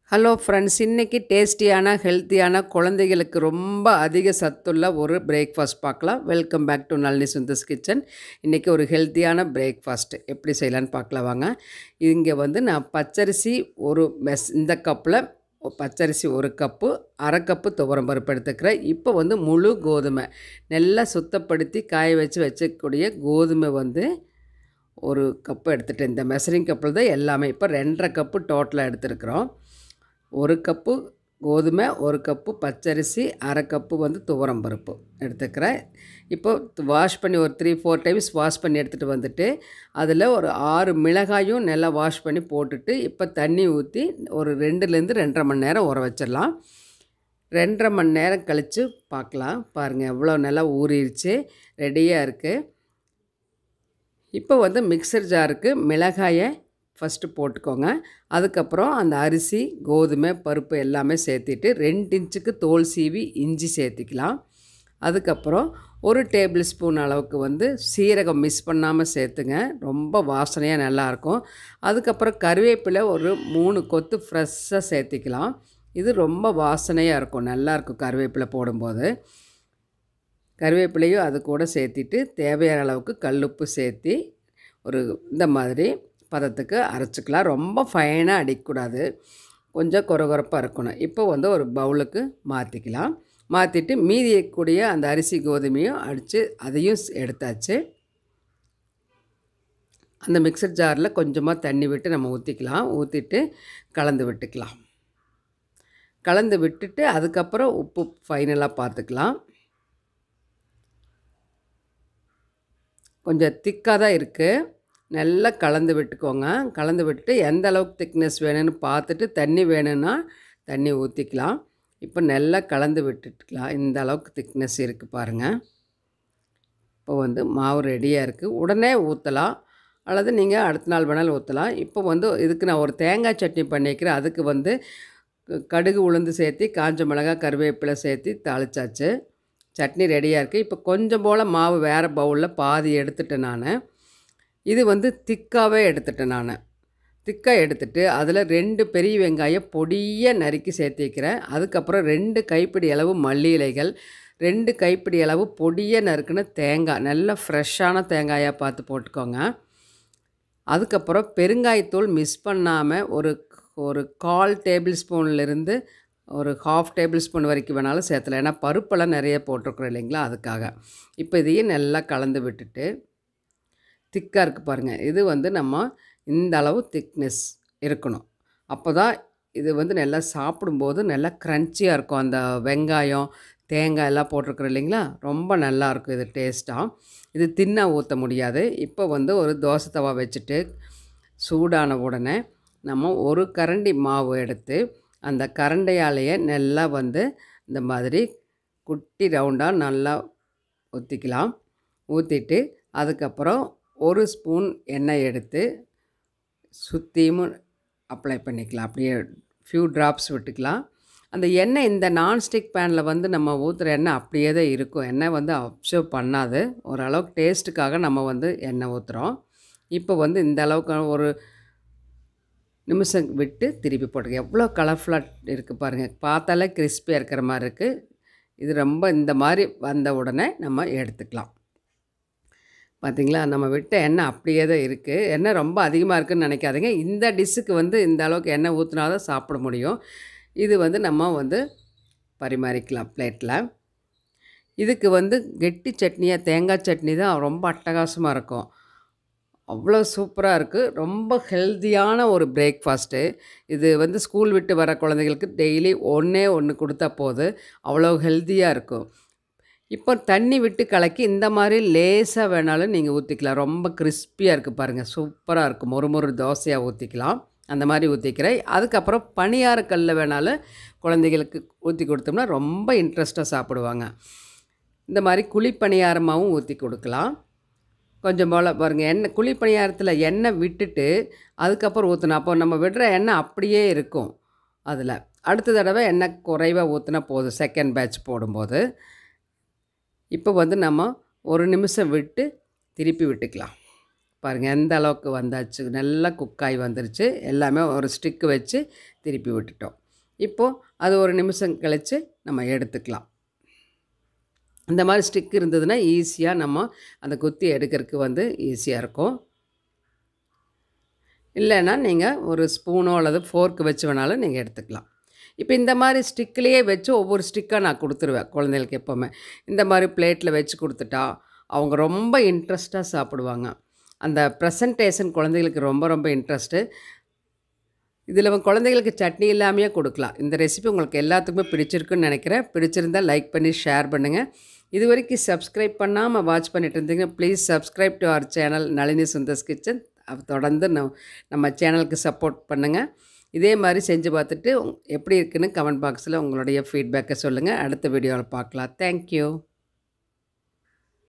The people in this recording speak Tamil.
ஹலோ ஃப்ரெண்ட்ஸ் இன்றைக்கி டேஸ்டியான ஹெல்த்தியான குழந்தைகளுக்கு ரொம்ப அதிக சத்துள்ள ஒரு பிரேக்ஃபாஸ்ட் பார்க்கலாம் welcome back to Nalini Sundar's kitchen இன்றைக்கி ஒரு ஹெல்த்தியான பிரேக்ஃபாஸ்ட் எப்படி செய்யலான்னு பார்க்கலாம் வாங்க இங்கே வந்து நான் பச்சரிசி ஒரு மெஸ் இந்த கப்பில் பச்சரிசி ஒரு கப்பு அரை கப்பு துவரம் பருப்பு எடுத்துக்கிறேன் இப்போ வந்து முழு கோதுமை நல்லா சுத்தப்படுத்தி காய வச்சு வச்சக்கூடிய கோதுமை வந்து ஒரு கப்பு எடுத்துகிட்டு இந்த மெஷரிங் கப்பில் தான் எல்லாமே இப்போ ரெண்டரை கப்பு டோட்டலாக எடுத்துருக்குறோம் ஒரு கப்பு கோதுமை ஒரு கப்பு பச்சரிசி அரை கப்பு வந்து துவரம் பருப்பு எடுத்துக்கிறேன் இப்போ வாஷ் பண்ணி ஒரு த்ரீ ஃபோர் டைம்ஸ் வாஷ் பண்ணி எடுத்துகிட்டு வந்துட்டு அதில் ஒரு ஆறு மிளகாயும் நல்லா வாஷ் பண்ணி போட்டுட்டு இப்போ தண்ணி ஊற்றி ஒரு ரெண்டுலேருந்து ரெண்டரை மணி நேரம் ஊற வச்சிடலாம் ரெண்டரை மணி நேரம் கழித்து பார்க்கலாம் பாருங்கள் எவ்வளோ நல்லா ஊறிடுச்சு ரெடியாக இருக்குது இப்போ வந்து மிக்சர் ஜாருக்கு மிளகாயை ஃபஸ்ட்டு போட்டுக்கோங்க அதுக்கப்புறம் அந்த அரிசி கோதுமை பருப்பு எல்லாமே சேர்த்திட்டு ரெண்டு இன்ச்சுக்கு தோல் சீவி இஞ்சி சேர்த்திக்கலாம் அதுக்கப்புறம் ஒரு டேபிள் ஸ்பூன் அளவுக்கு வந்து சீரகம் மிஸ் பண்ணாமல் சேர்த்துங்க ரொம்ப வாசனையாக நல்லாயிருக்கும் அதுக்கப்புறம் கருவேப்பிலை ஒரு மூணு கொத்து ஃப்ரெஷ்ஷாக சேர்த்திக்கலாம் இது ரொம்ப வாசனையாக இருக்கும் நல்லாயிருக்கும் கருவேப்பிலை போடும்போது கருவேப்பிலையும் அது கூட சேர்த்திட்டு தேவையான அளவுக்கு கல்லுப்பு சேர்த்தி ஒரு இந்த மாதிரி பதத்துக்கு அரைச்சிக்கலாம் ரொம்ப ஃபைனாக அடிக்கக்கூடாது கொஞ்சம் குறகுறப்பாக இருக்கணும் இப்போ வந்து ஒரு பவுலுக்கு மாற்றிக்கலாம் மாற்றிட்டு மீதி இருக்கக்கூடிய அந்த அரிசி கோதுமையும் அடித்து அதையும் எடுத்தாச்சு அந்த மிக்சர் ஜாரில் கொஞ்சமாக தண்ணி விட்டு நம்ம ஊற்றிக்கலாம் ஊற்றிட்டு கலந்து விட்டுக்கலாம் கலந்து விட்டுட்டு அதுக்கப்புறம் உப்பு ஃபைனலாக பார்த்துக்கலாம் கொஞ்சம் திக்காக தான் இருக்குது நல்லா கலந்து விட்டுக்கோங்க கலந்து விட்டுட்டு எந்த அளவுக்கு திக்னஸ் வேணும்னு பார்த்துட்டு தண்ணி வேணும்னா தண்ணி ஊற்றிக்கலாம் இப்போ நல்லா கலந்து விட்டுட்டுக்கலாம் இந்த அளவுக்கு திக்னஸ் இருக்குது பாருங்கள் இப்போ வந்து மாவு ரெடியாக இருக்குது உடனே ஊற்றலாம் அல்லது நீங்கள் அடுத்த நாள் வேணாலும் ஊற்றலாம் இப்போ வந்து இதுக்கு நான் ஒரு தேங்காய் சட்னி பண்ணிக்கிறேன் அதுக்கு வந்து கடுகு உளுந்து சேர்த்து காஞ்ச மிளகாய் கருவேப்பிலை சேர்த்து தாளிச்சாச்சு சட்னி ரெடியாக இருக்குது இப்போ கொஞ்சம் போல் மாவு வேறு பவுலில் பாதி எடுத்துட்டேன் நான் இது வந்து திக்காகவே எடுத்துட்டேன் நான் திக்காக எடுத்துட்டு அதில் ரெண்டு பெரிய வெங்காயம் பொடியாக நறுக்கி சேர்த்திக்கிறேன் அதுக்கப்புறம் ரெண்டு கைப்பிடி அளவு மல்லி இலைகள் ரெண்டு கைப்பிடி அளவு பொடியாக நறுக்குன தேங்காய் நல்ல ஃப்ரெஷ்ஷான தேங்காயாக பார்த்து போட்டுக்கோங்க அதுக்கப்புறம் பெருங்காயத்தூள் மிஸ் பண்ணாமல் ஒரு ஒரு கால் டேபிள் ஸ்பூன்லேருந்து ஒரு ஹாஃப் டேபிள் ஸ்பூன் வரைக்கும் வேணாலும் சேர்த்தலாம் ஏன்னா பருப்பெல்லாம் நிறைய போட்டிருக்குறோம் இல்லைங்களா அதுக்காக இப்போ இதையும் நல்லா கலந்து விட்டுட்டு திக்காக இருக்குது பாருங்கள் இது வந்து நம்ம இந்த அளவு திக்னஸ் இருக்கணும் அப்போ தான் இது வந்து நல்லா சாப்பிடும்போது நல்லா க்ரன்ச்சியாக இருக்கும் அந்த வெங்காயம் தேங்காய் எல்லாம் போட்டிருக்குறோம் இல்லைங்களா ரொம்ப நல்லாயிருக்கும் இது டேஸ்ட்டாக இது தின்னா ஊற்ற முடியாது இப்போ வந்து ஒரு தோசை தவா வச்சுட்டு சூடான உடனே நம்ம ஒரு கரண்டி மாவு எடுத்து அந்த கரண்டையாலேயே நல்லா வந்து இந்த மாதிரி குட்டி ரவுண்டாக நல்லா ஊற்றிக்கலாம் ஊற்றிட்டு அதுக்கப்புறம் ஒரு ஸ்பூன் எண்ணெய் எடுத்து சுற்றியும் அப்ளை பண்ணிக்கலாம் அப்படியே ஃபியூ ட்ராப்ஸ் விட்டுக்கலாம் அந்த எண்ணெய் இந்த நான்ஸ்டிக் பேனில் வந்து நம்ம ஊற்றுற எண்ணெய் அப்படியே தான் இருக்கும் எண்ணெய் வந்து அப்சர்வ் பண்ணாது ஓரளவுக்கு டேஸ்ட்டுக்காக நம்ம வந்து எண்ணெய் ஊற்றுறோம் இப்போ வந்து இந்த அளவுக்கு ஒரு நிமிஷம் விட்டு திருப்பி போட்டுக்க எவ்வளோ கலர்ஃபுல்லாக இருக்குது பாருங்கள் பார்த்தாலே கிறிஸ்பியாக இருக்கிற மாதிரி இருக்குது இது ரொம்ப இந்த மாதிரி வந்த உடனே நம்ம எடுத்துக்கலாம் பார்த்திங்களா நம்ம விட்ட எண்ணெய் அப்படியே தான் இருக்குது எண்ணெய் ரொம்ப அதிகமாக இருக்குதுன்னு நினைக்காதீங்க இந்த டிஷ்ஷுக்கு வந்து இந்த அளவுக்கு எண்ணெய் ஊற்றினா தான் சாப்பிட முடியும் இது வந்து நம்ம வந்து பரிமாறிக்கலாம் பிளேட்டில் இதுக்கு வந்து கெட்டி சட்னியாக தேங்காய் சட்னி தான் ரொம்ப அட்டகாசமாக இருக்கும் அவ்வளோ சூப்பராக இருக்குது ரொம்ப ஹெல்த்தியான ஒரு பிரேக்ஃபாஸ்ட்டு இது வந்து ஸ்கூல் விட்டு வர குழந்தைகளுக்கு டெய்லி ஒன்றே ஒன்று கொடுத்தா போது அவ்வளோ ஹெல்த்தியாக இருக்கும் இப்போ தண்ணி விட்டு கலக்கி இந்த மாதிரி லேசாக வேணாலும் நீங்கள் ஊற்றிக்கலாம் ரொம்ப கிறிஸ்பியாக இருக்குது பாருங்கள் சூப்பராக இருக்கும் ஒரு ஒரு தோசையாக ஊற்றிக்கலாம் அந்த மாதிரி ஊற்றிக்கிறேன் அதுக்கப்புறம் பணியார கல்ல வேணாலும் குழந்தைகளுக்கு ஊற்றி கொடுத்தோம்னா ரொம்ப இன்ட்ரெஸ்ட்டாக சாப்பிடுவாங்க இந்த மாதிரி குழி பணியாரமாகவும் ஊற்றி கொடுக்கலாம் கொஞ்சம் போல் பாருங்கள் எண்ணெய் குழி பணியாரத்தில் எண்ணெய் விட்டுட்டு அதுக்கப்புறம் ஊற்றணும் அப்போ நம்ம விடுற எண்ணெய் அப்படியே இருக்கும் அதில் அடுத்த தடவை எண்ணெய் குறைவாக ஊற்றினா போதும் செகண்ட் பேட்ச் போடும்போது இப்போ வந்து நம்ம ஒரு நிமிஷம் விட்டு திருப்பி விட்டுக்கலாம் பாருங்கள் எந்த அளவுக்கு வந்தாச்சு நல்லா குக்காய் வந்துருச்சு எல்லாமே ஒரு ஸ்டிக்கு வச்சு திருப்பி விட்டுட்டோம் இப்போது அது ஒரு நிமிஷம் கழித்து நம்ம எடுத்துக்கலாம் இந்த மாதிரி ஸ்டிக் இருந்ததுன்னா ஈஸியாக நம்ம அந்த குத்தி எடுக்கிறதுக்கு வந்து ஈஸியாக இருக்கும் இல்லைன்னா நீங்கள் ஒரு ஸ்பூனோ அல்லது ஃபோர்க்கு வச்சு வேணாலும் நீங்கள் எடுத்துக்கலாம் இப்போ இந்த மாதிரி ஸ்டிக்லேயே வச்சு ஒவ்வொரு ஸ்டிக்காக நான் கொடுத்துருவேன் குழந்தைகளுக்கு எப்போவுமே இந்த மாதிரி பிளேட்டில் வச்சு கொடுத்துட்டா அவங்க ரொம்ப இன்ட்ரெஸ்ட்டாக சாப்பிடுவாங்க அந்த ப்ரெசன்டேஷன் குழந்தைகளுக்கு ரொம்ப ரொம்ப இன்ட்ரெஸ்ட்டு இதில் குழந்தைகளுக்கு சட்னி இல்லாமையே கொடுக்கலாம் இந்த ரெசிபி உங்களுக்கு எல்லாத்துக்குமே பிடிச்சிருக்குன்னு நினைக்கிறேன் பிடிச்சிருந்தால் லைக் பண்ணி ஷேர் பண்ணுங்கள் இது வரைக்கும் சப்ஸ்கிரைப் பண்ணாமல் வாட்ச் பண்ணிட்டு இருந்தீங்க please subscribe to our channel Nalini Sundar's kitchen தொடர்ந்து நம் நம்ம சேனலுக்கு சப்போர்ட் பண்ணுங்கள் இதே மாதிரி செஞ்சு பார்த்துட்டு எப்படி இருக்குன்னு கமெண்ட் பாக்ஸில் உங்களுடைய ஃபீட்பேக்கை சொல்லுங்கள் அடுத்த வீடியோவில் பார்க்கலாம் தேங்க்யூ